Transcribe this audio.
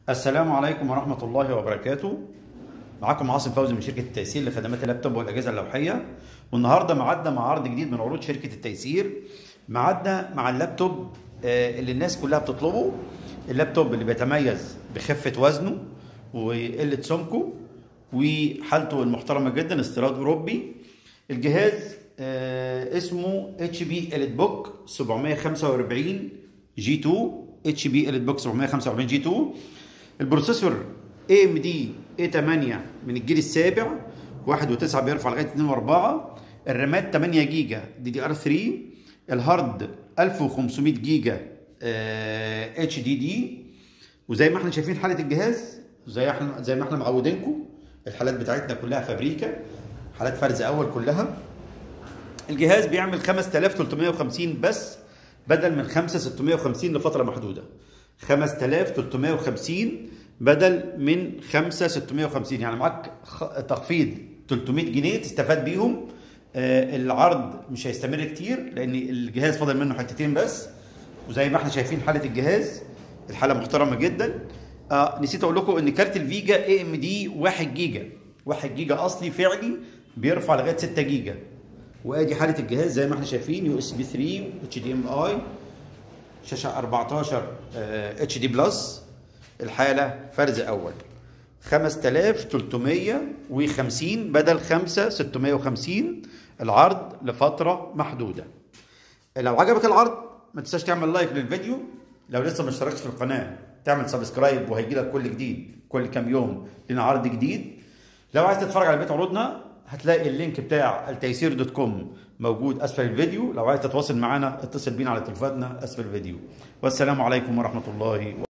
السلام عليكم ورحمة الله وبركاته معاكم عاصم فوزي من شركة التيسير لخدمات اللابتوب والأجهزة اللوحية والنهاردة معدنا مع عرض جديد من عروض شركة التيسير معدنا مع اللابتوب آه، اللي الناس كلها بتطلبه اللابتوب اللي بيتميز بخفة وزنه وقلة سمكه وحالته المحترمة جدا استيراد أوروبي الجهاز آه، اسمه اتش بي اليت بوك 745 جي 2 اتش بي اليت بوك 745 جي 2 البروسيسور اي ام دي اي 8 من الجيل السابع 1.9 بيرفع لغايه 2 و4 الرامات 8 جيجا دي دي ار 3 الهارد 1500 جيجا اتش دي دي وزي ما احنا شايفين حاله الجهاز زي احنا زي ما احنا معودينكم الحالات بتاعتنا كلها فابريكا حالات فرز اول كلها الجهاز بيعمل 5350 بس بدل من 5650 لفتره محدوده 5350 بدل من 5650 يعني معاك خ- تخفيض 300 جنيه تستفاد بيهم آه، العرض مش هيستمر كتير لان الجهاز فاضل منه حتتين بس وزي ما احنا شايفين حاله الجهاز الحاله محترمه جدا آه نسيت اقول لكم ان كارت الفيجا اي ام دي 1 جيجا 1 جيجا اصلي فعلي بيرفع لغايه 6 جيجا وادي حاله الجهاز زي ما احنا شايفين يو اس بي 3 اتش دي ام اي شاشه 14 اتش دي بلس الحاله فرز اول 5350 بدل 5650 العرض لفتره محدوده لو عجبك العرض ما تنساش تعمل لايك للفيديو لو لسه ما اشتركتش في القناه تعمل سبسكرايب وهيجي لك كل جديد كل كام يوم لنا عرض جديد لو عايز تتفرج على بيت عروضنا هتلاقي اللينك بتاع التيسير دوت كوم موجود اسفل الفيديو لو عايز تتواصل معنا اتصل بينا على تليفوناتنا اسفل الفيديو والسلام عليكم ورحمه الله وبركاته